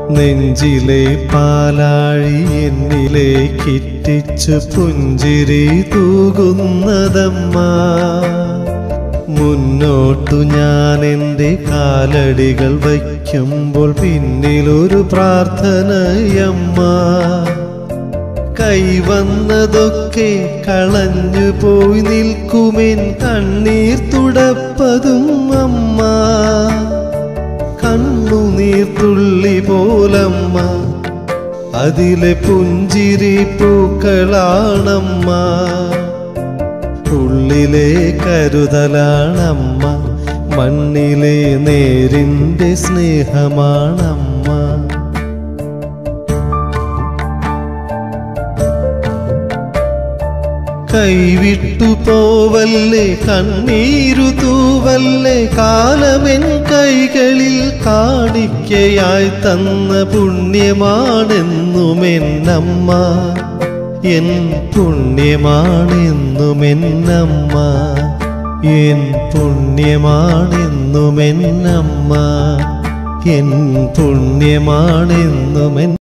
നെഞ്ചിലെ പാലാഴി എന്നിലേക്കിറ്റിച്ചു പുഞ്ചിരി തൂകുന്നതമ്മ മുന്നോട്ടു ഞാൻ എൻ്റെ കാലടികൾ വയ്ക്കുമ്പോൾ പിന്നിലൊരു പ്രാർത്ഥനയമ്മ കൈവന്നതൊക്കെ കളഞ്ഞു പോയി നിൽക്കുമെൻ കണ്ണീർ തുടപ്പതും അമ്മ കണ്ണുനീർ തുള്ളി പോലമ്മ അതിലെ പുഞ്ചിരി പൂക്കളാണമ്മ ഉള്ളിലെ കരുതലാണമ്മ മണ്ണിലെ നേരിൻ്റെ സ്നേഹമാണമ്മ കൈവിട്ടു പോവല്ലേ കണ്ണീരു തൂവല്ലേ കാലമെൻ കൈകളിൽ കാണിക്കയായി തന്ന പുണ്യമാണെന്നുമെന്നമ്മ എൻ പുണ്യമാണെന്നുമെന്നമ്മ എൻ പുണ്യമാണെന്നുമെന്നമ്മ എൻ പുണ്യമാണെന്നുമെൻ